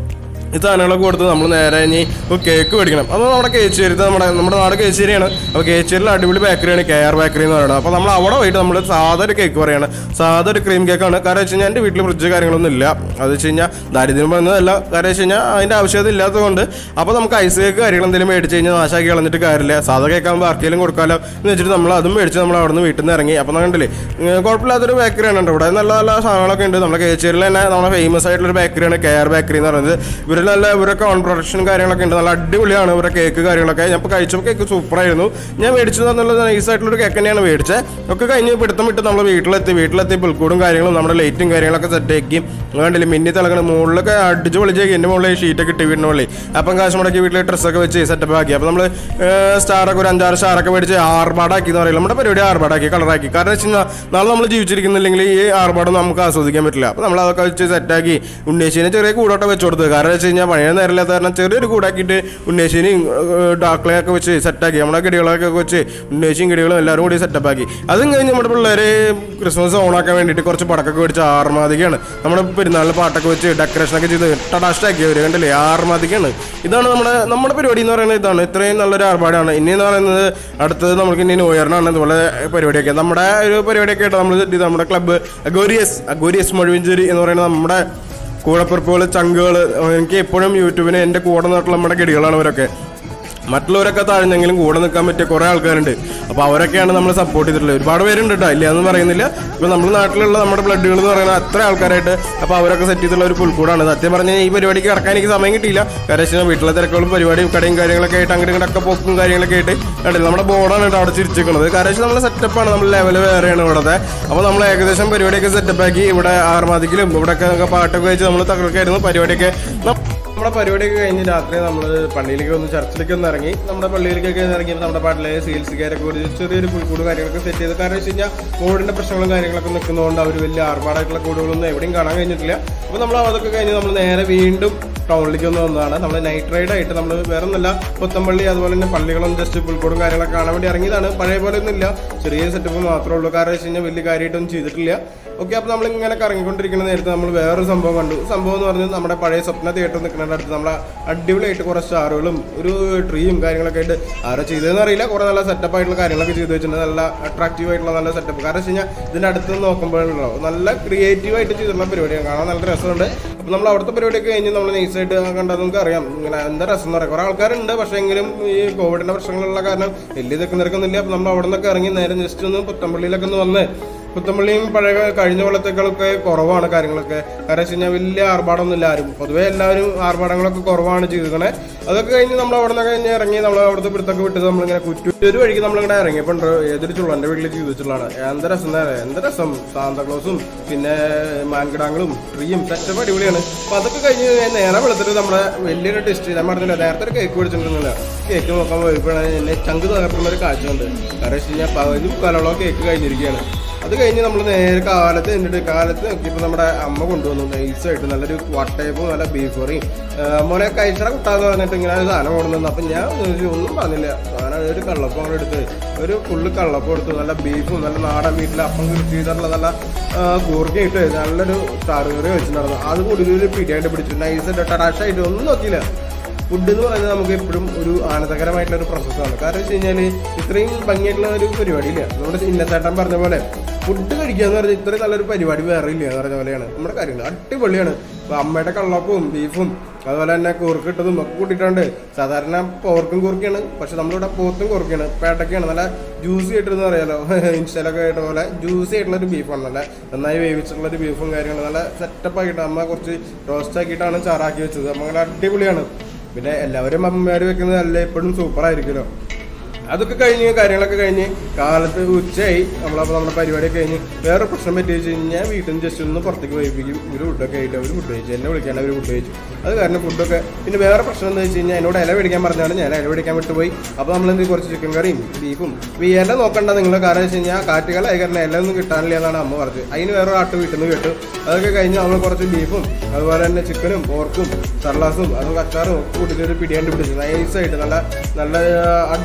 ഈ സാധനങ്ങളൊക്കെ കൊടുത്ത് നമ്മൾ നേരെ ഇനി ഒരു കേക്ക് മേടിക്കണം അപ്പോൾ നമ്മുടെ കേച്ചേരി നമ്മുടെ നമ്മുടെ നാട് കേച്ചേരിയാണ് അപ്പോൾ കേച്ചേരിയിൽ അടിപൊളി ബേക്കറിയാണ് കെ ആർ ബേക്കറി എന്ന് പറയുന്നത് അപ്പോൾ നമ്മൾ അവിടെ പോയിട്ട് നമ്മൾ സാധാ ഒരു കേക്ക് പറയാണ് സാധാ ഒരു ക്രീം കേക്കാണ് കാരണം വെച്ച് കഴിഞ്ഞാൽ എൻ്റെ വീട്ടിൽ ഫ്രിഡ്ജ് കാര്യങ്ങളൊന്നും ഇല്ല അത് വെച്ച് കഴിഞ്ഞാൽ ദാരിദ്ര്യം പറയുന്നതല്ല കാരണം വെച്ച് കഴിഞ്ഞാൽ അതിൻ്റെ ആവശ്യകത ഇല്ലാത്തതുകൊണ്ട് അപ്പോൾ നമുക്ക് ഐസ് കേക്ക് കാര്യങ്ങൾ എന്തെങ്കിലും മേടിച്ച് കഴിഞ്ഞാൽ നാശാക്കി കളഞ്ഞിട്ട് കാര്യമില്ല സാധാ കേക്കാകുമ്പോൾ ആർക്കെങ്കിലും കൊടുക്കാമല്ലോ എന്ന് വെച്ചിട്ട് നമ്മൾ അതും മേടിച്ച് നമ്മൾ അവിടെ നിന്ന് വീട്ടിൽ നിന്ന് ഇറങ്ങി അപ്പോൾ കണ്ടില്ലേ ഏർ കുഴപ്പമില്ലാത്തൊരു ബേക്കറിയാണ് കേട്ടോ ഇവിടെ നല്ല നല്ല സാധനങ്ങളൊക്കെ ഉണ്ട് നമ്മുടെ കേച്ചേരിയിൽ തന്നെ നമ്മുടെ ഫേമസ് ആയിട്ടുള്ള ഒരു ബേക്കറിയാണ് കെ ആർ ബേക്കറി എന്ന് പറയുന്നത് ഇവർ നല്ല ഇവരൊക്കെ ഓൺ പ്രൊഡക്ഷൻ കാര്യങ്ങളൊക്കെ ഉണ്ട് നല്ല അടിപൊളിയാണ് ഇവരുടെ കേക്ക് കാര്യങ്ങളൊക്കെ ഞാൻ ഇപ്പോൾ കഴിച്ചപ്പോൾ കേക്ക് സൂപ്പറായിരുന്നു ഞാൻ മേടിച്ചത് എന്നുള്ളത് നൈസ് ആയിട്ടുള്ള ഒരു കേക്ക് തന്നെയാണ് മേടിച്ചത് ഒക്കെ കഴിഞ്ഞ് പിടുത്തം വിട്ട് നമ്മൾ വീട്ടിലെത്തി വീട്ടിലെത്തി പുൽക്കൂടും കാര്യങ്ങളും നമ്മുടെ ലൈറ്റും കാര്യങ്ങളൊക്കെ സെറ്റ് ആക്കി കണ്ടില്ലേ മിന്നി തിളങ്ങണ മുകളിലൊക്കെ അടിച്ച് പൊളിച്ചേക്ക് എൻ്റെ മുകളിൽ ഷീറ്റൊക്കെ ഇട്ട് വീടിൻ്റെ മുകളിൽ അപ്പം കാശ് മുടക്കി വീട്ടിൽ ഡ്രസ്സൊക്കെ വെച്ച് സെറ്റപ്പ് ആക്കി അപ്പോൾ നമ്മൾ സ്റ്റാറൊക്കെ ഒരു അഞ്ചാറ് സ്റ്റാറൊക്കെ മേടിച്ച് ആർഭാടാക്കി എന്ന് പറയില്ല നമ്മുടെ പരിപാടി ആർഭാടാക്കി കളറാക്കി കാരണം വെച്ച് കഴിഞ്ഞാൽ നാളെ നമ്മൾ ജീവിച്ചിരിക്കുന്നില്ലെങ്കിൽ ഈ ആർഭാടം നമുക്ക് ആസ്വദിക്കാൻ പറ്റില്ല അപ്പോൾ നമ്മൾ അതൊക്കെ വെച്ച് സെറ്റാക്കി ഉണ്ണേശീനെ ചെറിയ കൂടോട്ടെ വെച്ച് കൊടുത്തത് കാരണം വെച്ച് കഴിഞ്ഞാൽ പഴയ നേരമില്ലാത്ത കാരണം ചെറിയൊരു കൂടാക്കിയിട്ട് ഉണ്ണേശീനെയും ഡാക്കളെയൊക്കെ വെച്ച് സെറ്റാക്കി നമ്മുടെ കിടികളൊക്കെ വെച്ച് ഉണ്ണേശിയും കിടികളും എല്ലാവരും കൂടി സെറ്റപ്പ് ആക്കി അതും കഴിഞ്ഞ് നമ്മുടെ പിള്ളേർ ക്രിസ്മസ് ഓണാക്കാൻ വേണ്ടിയിട്ട് കുറച്ച് പടക്കൊക്കെ മേടിച്ച് ആറുമാതിക്കാണ് നമ്മുടെ പെരുന്നാളിൽ പാട്ടൊക്കെ വെച്ച് ഡെക്കറേഷനൊക്കെ ചെയ്ത് ടടാഷ്ടാക്കി അവർ കണ്ടില്ലേ ആറുമാതിക്കാണ് ഇതാണ് നമ്മുടെ നമ്മുടെ പരിപാടി എന്ന് പറയുന്നത് ഇതാണ് ഇത്രയും നല്ലൊരു ആർഭാടാണ് ഇനി എന്ന് പറയുന്നത് അടുത്തത് നമുക്ക് ഇനി ന്യൂ ഇയറിനാണ് ഇതുപോലെ പരിപാടിയൊക്കെ നമ്മുടെ ഒരു പരിപാടിയൊക്കെ ആയിട്ട് നമ്മൾ ഇത് നമ്മുടെ ക്ലബ്ബ് അഗോരിയസ് അഗോരിയസ് മഴുവിഞ്ചേരി എന്ന് പറയുന്നത് നമ്മുടെ കൂടപ്പിറപ്പുകൾ ചങ്കുകൾ എനിക്ക് എപ്പോഴും യൂട്യൂബിന് എൻ്റെ കൂടെ നിന്നിട്ടുള്ള നമ്മുടെ ഗടികളാണ് അവരൊക്കെ മറ്റുള്ളവരൊക്കെ താഴ്ന്നെങ്കിലും കൂടെ നിൽക്കാൻ പറ്റിയ കുറേ ആൾക്കാരുണ്ട് അപ്പോൾ അവരൊക്കെയാണ് നമ്മൾ സപ്പോർട്ട് ചെയ്തിട്ടുള്ളത് ഒരുപാട് പേരുണ്ട് കേട്ടോ ഇല്ല എന്ന് പറയുന്നില്ല ഇപ്പോൾ നമ്മുടെ നാട്ടിലുള്ള നമ്മുടെ ബ്ലഡുകൾ എന്ന് പറയുന്നത് അത്ര ആൾക്കാരായിട്ട് അപ്പോൾ അവരൊക്കെ സെറ്റ് ചെയ്തിട്ടുള്ള ഒരു പുൽക്കൂടാണ് സത്യം പറഞ്ഞാൽ ഈ പരിപാടിക്ക് കിടക്കാൻ എനിക്ക് സമയം കിട്ടിയില്ല കാരണം വെച്ചാൽ വീട്ടിലെ തിരക്കുകളും പരിപാടിയും കടയും കാര്യങ്ങളൊക്കെ ആയിട്ട് അങ്ങോട്ട് ഇങ്ങോട്ടൊക്കെ പോക്കും കാര്യങ്ങളൊക്കെ ആയിട്ട് കണ്ടില്ല നമ്മുടെ ബോർഡാണ് കേട്ടോ അവിടെ ചിരിച്ചിരിക്കുന്നത് കാരണം വെച്ചാൽ നമ്മുടെ സെറ്റപ്പാണ് നമ്മൾ ലെവൽ വേറെയാണ് ഇവിടുത്തെ അപ്പോൾ നമ്മൾ ഏകദേശം പരിപാടിയൊക്കെ സെറ്റപ്പാക്കി ഇവിടെ ആറുമാതിക്കിലും ഇവിടെയൊക്കെ പാട്ടൊക്കെ വെച്ച് നമ്മൾ തകർക്കായിരുന്നു പരിപാടിയൊക്കെ ന- നമ്മുടെ പരിപാടിയൊക്കെ കഴിഞ്ഞ് രാത്രി നമ്മൾ പള്ളിയിലേക്ക് ഒന്ന് ചർച്ചിലേക്ക് ഒന്ന് ഇറങ്ങി നമ്മുടെ പള്ളിയിലേക്കൊക്കെ ഇറങ്ങിയപ്പോൾ നമ്മുടെ പാട്ടിലെ ചികിത്സക്കാരൊക്കെ കൂടി ചെറിയൊരു പുൽക്കൂട് കാര്യങ്ങളൊക്കെ സെറ്റ് ചെയ്ത് കാരണം വെച്ച് കഴിഞ്ഞാൽ കോവിഡിന്റെ പ്രശ്നങ്ങളും കാര്യങ്ങളൊക്കെ നിൽക്കുന്നതുകൊണ്ട് അവർ വലിയ ആർഭാടായിട്ടുള്ള കൂടുകളൊന്നും എവിടെയും കാണാൻ കഴിഞ്ഞിട്ടില്ല അപ്പോൾ നമ്മൾ അതൊക്കെ കഴിഞ്ഞ് നമ്മൾ നേരെ വീണ്ടും ടൗണിലേക്ക് ഒന്ന് വന്നതാണ് നമ്മൾ നൈറ്റ് റൈഡ് ആയിട്ട് നമ്മൾ വേറെ ഒന്നല്ല പുത്തമ്പള്ളി അതുപോലെ തന്നെ പള്ളികളും ജസ്റ്റ് പുൽക്കൂടും കാര്യങ്ങളൊക്കെ കാണാൻ വേണ്ടി ഇറങ്ങിയതാണ് പഴയ പോലെ ഒന്നും ഇല്ല ചെറിയ സെറ്റപ്പ് മാത്രമേ ഉള്ളൂ കാരണം വെച്ച് കഴിഞ്ഞാൽ വലിയ കാര്യമായിട്ടൊന്നും ചെയ്തിട്ടില്ല ഓക്കെ അപ്പോൾ നമ്മൾ ഇങ്ങനെ കറങ്ങിക്കൊണ്ടിരിക്കുന്ന നേരത്ത് നമ്മൾ വേറൊരു സംഭവം കണ്ടു സംഭവം എന്ന് പറഞ്ഞാൽ നമ്മുടെ പഴയ സ്വപ്ന തിയേറ്റർ നിൽക്കുന്ന അടുത്ത് നമ്മൾ അടിപൊളിയായിട്ട് കുറേ സ്റ്റാറുകളും ഒരു ട്രീയും കാര്യങ്ങളൊക്കെ ആയിട്ട് ആരോ ചെയ്തതെന്ന് അറിയില്ല കുറേ നല്ല സെറ്റപ്പ് ആയിട്ടുള്ള കാര്യങ്ങളൊക്കെ ചെയ്ത് വെച്ചിട്ടുണ്ട് നല്ല അട്രാക്റ്റീവ് ആയിട്ടുള്ള നല്ല സെറ്റപ്പ് കാരണം വെച്ച് കഴിഞ്ഞാൽ ഇതിൻ്റെ അടുത്ത് നിന്ന് നോക്കുമ്പോഴല്ലോ നല്ല ക്രിയേറ്റീവ് ആയിട്ട് ചെയ്തിട്ടുള്ള പരിപാടിയാണ് കാണാൻ നല്ല രസമുണ്ട് അപ്പോൾ നമ്മൾ അവിടുത്തെ പരിപാടിയൊക്കെ കഴിഞ്ഞ് നമ്മൾ നൈസായിട്ട് കണ്ടാൽ നമുക്ക് അറിയാം ഇങ്ങനെ എന്താ രസം എന്ന് പറയാം കുറേ ആൾക്കാരുണ്ട് പക്ഷേ എങ്കിലും ഈ കോവിഡിൻ്റെ പ്രശ്നങ്ങളുള്ള കാരണം വലിയ ഇതൊക്കെ നിരക്കുന്നില്ല അപ്പോൾ നമ്മൾ അവിടെ നിന്നൊക്കെ ഇറങ്ങി നേരെ ജസ്റ്റ് ഒന്ന് പുത്തമ്പള്ളിയിലൊക്കെ ഒന്ന് വന്ന് പുത്തമ്പള്ളിയും പഴയ കഴിഞ്ഞ കൊല്ലത്തേക്കാളൊക്കെ കുറവാണ് കാര്യങ്ങളൊക്കെ കാരണം വെച്ച് കഴിഞ്ഞാൽ വലിയ ആർഭാടമൊന്നുമില്ല ആരും പൊതുവേ എല്ലാവരും ആർഭാടങ്ങളൊക്കെ കുറവാണ് ചെയ്തിരിക്കണേ അതൊക്കെ കഴിഞ്ഞ് നമ്മൾ അവിടെ നിന്ന് കഴിഞ്ഞ് ഇറങ്ങി നമ്മൾ അവിടുത്തെ പിടുത്തൊക്കെ വിട്ട് നമ്മളിങ്ങനെ കുറ്റു ഒരു വഴിക്ക് നമ്മളിങ്ങനെ ഇറങ്ങിയപ്പോൾ ഏതൊരു ചുള്ള എൻ്റെ വീട്ടിൽ ചെയ്തു വെച്ചിട്ടുള്ളതാണ് എന്ത് രസം തന്നെ എന്ത് രസം സാന്താക്ലോസും പിന്നെ മാൻകിടാങ്ങളും ട്രീയും സെറ്റപ്പ് അടിപൊളിയാണ് അപ്പൊ അതൊക്കെ കഴിഞ്ഞ് ഞാൻ നേരെ വെളുത്തിട്ട് നമ്മുടെ വലിയൊരു ടെസ്റ്റ് ഞാൻ പറഞ്ഞില്ല നേരത്തെ ഒരു കേക്ക് മേടിച്ചിട്ടുണ്ടെന്നില്ല കേക്ക് നോക്കാൻ പോയപ്പോഴാണ് എന്നെ ചങ്ക് തകർക്കുന്ന ഒരു കാഴ്ച ഉണ്ട് കാരണം വെച്ച് കഴിഞ്ഞാൽ പകുതി മുക്കാലോളം കേക്ക് കഴിഞ്ഞിരിക്കുകയാണ് അത് കഴിഞ്ഞ് നമ്മൾ നേരെ കാലത്ത് എന്നിട്ട് കാലത്ത് നോക്കിയപ്പോൾ നമ്മുടെ അമ്മ കൊണ്ടുവന്നു നൈസായിട്ട് നല്ലൊരു വട്ടയപ്പും നല്ല ബീഫ് കറിയും ആ, മോനെ കഴിച്ചറ കുട്ടാന്ന് പറഞ്ഞിട്ട് ഇങ്ങനെ ഒരു സാധനം കൊണ്ടുവന്നു അപ്പം ഞാൻ ചോദിച്ചു, ഒന്നും പറഞ്ഞില്ല ഞാൻ ഒരു കള്ളപ്പം കൂടെ എടുത്ത് ഒരു ഫുള്ള് കള്ളപ്പം എടുത്തു നല്ല ബീഫും നല്ല നാടൻ വീട്ടിൽ അപ്പം കൃഷി ചെയ്തിട്ടുള്ള നല്ല കൂർക്ക ഇട്ട് നല്ലൊരു സ്റ്റാർ കറി വെച്ചിട്ടുണ്ടായിരുന്നു അത് കൂടി ഒരു പിടിയായിട്ട് പിടിച്ചു നൈസായിട്ട് ടടാഷായിട്ട് ഒന്നും നോക്കിയില്ല ഫുഡ് എന്ന് പറയുന്നത് നമുക്ക് എപ്പോഴും ഒരു ആനന്ദകരമായിട്ടുള്ള ഒരു പ്രോസസ്സാണ് കാരണം വെച്ച് കഴിഞ്ഞാൽ ഇത്രയും ഭംഗിയായിട്ടുള്ള ഒരു പരിപാടിയില്ല നമ്മുടെ ഇന്നത്തേട്ടൻ പറഞ്ഞ പോലെ ഫുഡ് കഴിക്കുക എന്ന് പറഞ്ഞാൽ ഇത്രയും നല്ലൊരു പരിപാടി വേറെ ഇല്ല എന്ന് പറഞ്ഞ പോലെയാണ് നമ്മുടെ കാര്യങ്ങൾ അടിപൊളിയാണ് ഇപ്പൊ അമ്മയുടെ കള്ളപ്പവും ബീഫും അതുപോലെ തന്നെ കൂർക്കിട്ടതും ഒക്കെ കൂട്ടിയിട്ടുണ്ട് സാധാരണ പോർക്കും കൂർക്കയാണ് പക്ഷെ നമ്മളിവിടെ പോത്തും കൂർക്കയാണ് പേട്ടൊക്കെയാണ് നല്ല ജ്യൂസി ആയിട്ടെന്ന് പറയാലോ ഇൻസ്റ്റയിലൊക്കെ ആയിട്ട് പോലെ ജ്യൂസി ആയിട്ടുള്ള ഒരു ബീഫാണ് നല്ല നന്നായി വേവിച്ചിട്ടുള്ള ഒരു ബീഫും കാര്യങ്ങളും നല്ല സെറ്റപ്പ് ആക്കിയിട്ട് അമ്മ കുറച്ച് റോസ്റ്റ് ആക്കിയിട്ടാണ് ചാറാക്കി വെച്ചത് അമ്മ നല്ല അടിപൊളിയാണ് പിന്നെ എല്ലാവരും അമ്മമാർ വെക്കുന്നത് അല്ല എപ്പോഴും സൂപ്പർ ആയിരിക്കുമല്ലോ അതൊക്കെ കഴിഞ്ഞ് കാര്യങ്ങളൊക്കെ കഴിഞ്ഞ് കാലത്ത് ഉച്ചയായി നമ്മളപ്പോൾ നമ്മുടെ പരിപാടി കഴിഞ്ഞ് വേറെ പ്രശ്നം പറ്റി വെച്ച് കഴിഞ്ഞാൽ വീട്ടിൽ നിന്ന് ജസ്റ്റ് ഒന്ന് പുറത്തേക്ക് പോയിപ്പിക്കും ഒരു ഫുഡൊക്കെ ആയിട്ട് അവർ ഫുഡ് കഴിച്ചു എന്നെ വിളിക്കാൻ അവർ ഫുഡ് കഴിച്ചു അത് കാരണം ഫുഡൊക്കെ പിന്നെ വേറെ പ്രശ്നം എന്ന് വെച്ച് കഴിഞ്ഞാൽ എന്നോട് ഇല പിടിക്കാൻ പറഞ്ഞാണ് ഞാൻ ഇല പിടിക്കാൻ വിട്ടുപോയി അപ്പോൾ നമ്മൾ എന്ത് കുറച്ച് ചിക്കൻ കറിയും ബീഫും ഈ ഇല നോക്കണ്ട നിങ്ങൾ കാരണം വെച്ച് കഴിഞ്ഞാൽ കാറ്റുകളായി കാരണം ഇല ഒന്നും കിട്ടാനില്ല എന്നാണ് അമ്മ പറഞ്ഞത് അതിന് വേറെ ആട്ട് വീട്ടിൽ നിന്ന് കേട്ടു അതൊക്കെ കഴിഞ്ഞ് നമ്മൾ കുറച്ച് ബീഫും അതുപോലെ തന്നെ ചിക്കനും പോർക്കും സർലാസും അതും അച്ചാറും ഒക്കെ കൂട്ടിയിട്ട് ഒരു പിടിയാണ്ട് പിടിച്ചു നൈസായിട്ട് നല്ല നല്ല അടിപൊളിയായിട്ടുള്ള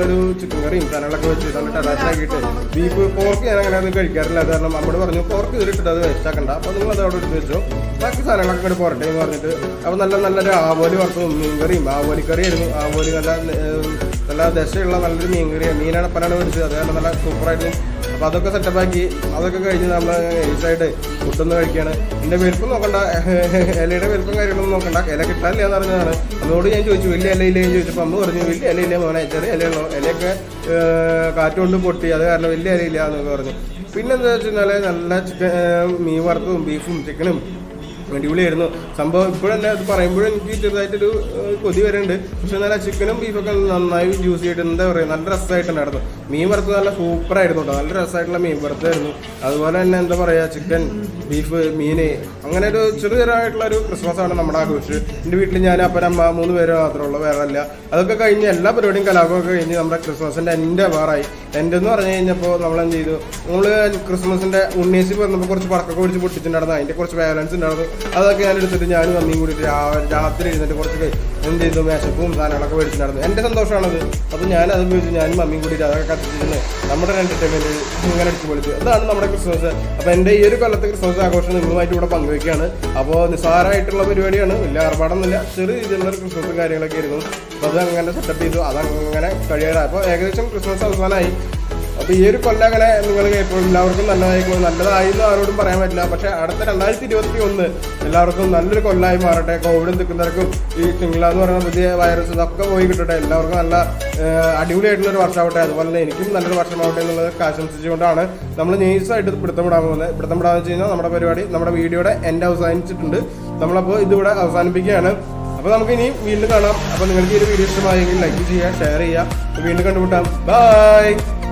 നല്ലൊരു ചിക്കൻ കറിയും സാധനങ്ങളൊക്കെ വെച്ച് നല്ല ടലാറ്റ് ആക്കിയിട്ട് ബീഫ് പോർക്ക് ഞാൻ അങ്ങനെ ഒന്നും കഴിക്കാറില്ല അത് കാരണം അമ്മയോട് പറഞ്ഞു പോർക്ക് ഇതിലിട്ടിട്ട് അത് വെച്ചാക്കണ്ട അപ്പോൾ നിങ്ങൾ അത് അവിടെ എടുത്ത് വെച്ചോ ബാക്കി സാധനങ്ങളൊക്കെ കൂടി പോരട്ടെ എന്ന് പറഞ്ഞിട്ട് അപ്പോൾ നല്ല നല്ലൊരു ആവോലി വറുത്തതും മീൻകറിയും ആവോലി കറിയായിരുന്നു ആവോലി നല്ല ഏഹ്, നല്ല ദശയുള്ള നല്ലൊരു മീൻകറി മീനാണ് പലാണ് മേടിച്ചത് അത് കാരണം നല്ല സൂപ്പറായിരുന്നു അപ്പോൾ അതൊക്കെ സെറ്റപ്പാക്കി അതൊക്കെ കഴിഞ്ഞ് നമ്മൾ ഈസായിട്ട് ഫുഡൊന്ന് കഴിക്കുകയാണ് എൻ്റെ വലുപ്പം നോക്കണ്ട ഇലയുടെ വലുപ്പം കാര്യങ്ങളൊന്നും നോക്കണ്ട ഇല കിട്ടാനില്ല എന്ന് പറഞ്ഞതാണ് അമ്മയോട് ഞാൻ ചോദിച്ചു വലിയ ഇലയില്ലേ എന്ന് ചോദിച്ചപ്പോൾ അമ്മ പറഞ്ഞു വലിയ ഇലയില്ലേ മോനെ ചെറിയ ഇലയുള്ളൂ ഇലയൊക്കെ ഏഹ്, കാറ്റുകൊണ്ട് പൊട്ടി അത് കാരണം വലിയ ഇലയില്ല എന്നൊക്കെ പറഞ്ഞു പിന്നെന്താ വെച്ചാൽ നല്ല ചിക്കൻ മീൻ വറുത്തതും ബീഫും ചിക്കനും അടിപൊളിയായിരുന്നു സംഭവം ഇപ്പോഴല്ലേ അത് പറയുമ്പോഴും എനിക്ക് ചെറുതായിട്ടൊരു ഏഹ്, കൊതി വരുന്നുണ്ട് പക്ഷെ നല്ല ചിക്കനും ബീഫൊക്കെ നന്നായി ജ്യൂസ് ചെയ്തിട്ട് എന്താ പറയുക നല്ല രസമായിട്ടുണ്ടായിരുന്നു മീൻ വറുത്തത് നല്ല സൂപ്പറായിരുന്നു കേട്ടോ നല്ല രസമായിട്ടുള്ള മീൻ വറുത്തായിരുന്നു അതുപോലെ തന്നെ എന്താ പറയുക ചിക്കൻ ബീഫ് മീന് അങ്ങനെ ഒരു ചെറു ചെറുതായിട്ടുള്ള ഒരു ക്രിസ്മസ് ആണ് നമ്മുടെ ആഘോഷിച്ച് എൻ്റെ വീട്ടിൽ ഞാൻ അപ്പനമ്മ മൂന്ന് പേര് മാത്രമേ ഉള്ളൂ വേറെ അല്ല അതൊക്കെ കഴിഞ്ഞ് എല്ലാ പരിപാടിയും കലാപമൊക്കെ കഴിഞ്ഞ് നമ്മുടെ ക്രിസ്മസിൻ്റെ എൻ്റെ വേറായി എൻ്റെ എന്ന് പറഞ്ഞു കഴിഞ്ഞപ്പോൾ നമ്മൾ എന്ത് ചെയ്തു നമ്മൾ ക്രിസ്മസിൻ്റെ ഉണ്ണീസി പറഞ്ഞപ്പോൾ കുറച്ച് പടക്കൊക്കെ പിടിച്ച് പൊട്ടിച്ചിട്ടുണ്ടായിരുന്നു അതിൻ്റെ കുറച്ച് ബാലൻസ് ഉണ്ടായിരുന്നു അതൊക്കെ ഞാൻ എടുത്തിട്ട് ഞാനും മമ്മിയും കൂടിയിട്ട് രാ- രാത്രി ഇരുന്നിട്ട് കുറച്ച് കഴി- എന്ത് ചെയ്തു മേശപ്പും സാധനങ്ങളൊക്കെ മേടിച്ചിട്ടുണ്ടായിരുന്നു എൻ്റെ സന്തോഷമാണത് അപ്പോൾ ഞാൻ അത് ഉപയോഗിച്ച് ഞാനും മമ്മിയും കൂടിയിട്ട് അതൊക്കെ കത്തിച്ചിരുന്ന് നമ്മുടെ ഒരു എൻ്റർടൈൻമെൻറ്റ് ഇങ്ങനെ അടിച്ച് പൊളിച്ചു അതാണ് നമ്മുടെ ക്രിസ്മസ് അപ്പോൾ എൻ്റെ ഈ ഒരു കൊല്ലത്തെ ക്രിസ്മസ് ആഘോഷം നിങ്ങളുമായിട്ട് ഇവിടെ പങ്കുവയ്ക്കുകയാണ് അപ്പോൾ നിസ്സാരമായിട്ടുള്ള പരിപാടിയാണ് വലിയ ആർഭാടമൊന്നുമില്ല ചെറിയ രീതിയിലുള്ള ഒരു ക്രിസ്മസും കാര്യങ്ങളൊക്കെ ആയിരുന്നു അപ്പോൾ അത് അങ്ങനെ സെറ്റപ്പ് ചെയ്തു അതങ്ങനെ കഴിയാറായി അപ്പോൾ ഏകദേശം ക്രിസ്മസ് അവസാനമായി അപ്പൊ ഈ ഒരു കൊല്ലം അങ്ങനെ നിങ്ങൾ ഇപ്പോൾ എല്ലാവർക്കും നല്ലതായിരിക്കും നല്ലതായി എന്ന് ആരോടും പറയാൻ പറ്റില്ല പക്ഷെ അടുത്ത രണ്ടായിരത്തി ഇരുപത്തി ഒന്ന് എല്ലാവർക്കും നല്ലൊരു കൊല്ലമായി മാറട്ടെ കോവിഡും നിൽക്കുന്നവർക്കും ഈ തിങ്കള എന്ന് പറയുന്ന പുതിയ വൈറസ് ഇതൊക്കെ പോയി കിട്ടട്ടെ എല്ലാവർക്കും നല്ല ഏഹ്, അടിപൊളിയായിട്ടുള്ള ഒരു വർഷമാവട്ടെ അതുപോലെ തന്നെ എനിക്കും നല്ലൊരു വർഷമാവട്ടെ എന്നുള്ളത് ആശംസിച്ചുകൊണ്ടാണ് നമ്മൾ നെയ്സായിട്ട് പിടുത്തം വിടാൻ പോകുന്നത് പിടുത്തം വിടാന്ന് വെച്ച് കഴിഞ്ഞാൽ നമ്മുടെ പരിപാടി നമ്മുടെ വീഡിയോയുടെ എൻ്റെ അവസാനിച്ചിട്ടുണ്ട് നമ്മളപ്പോൾ ഇതിവിടെ അവസാനിപ്പിക്കുകയാണ് അപ്പോൾ നമുക്ക് ഇനി വീണ്ടും കാണാം അപ്പോൾ നിങ്ങൾക്ക് ഈ ഒരു വീഡിയോ ഇഷ്ടമായെങ്കിൽ ലൈക്ക് ചെയ്യുക ഷെയർ ചെയ്യുക വീണ്ടും കണ്ടുമുട്ടാം ബൈ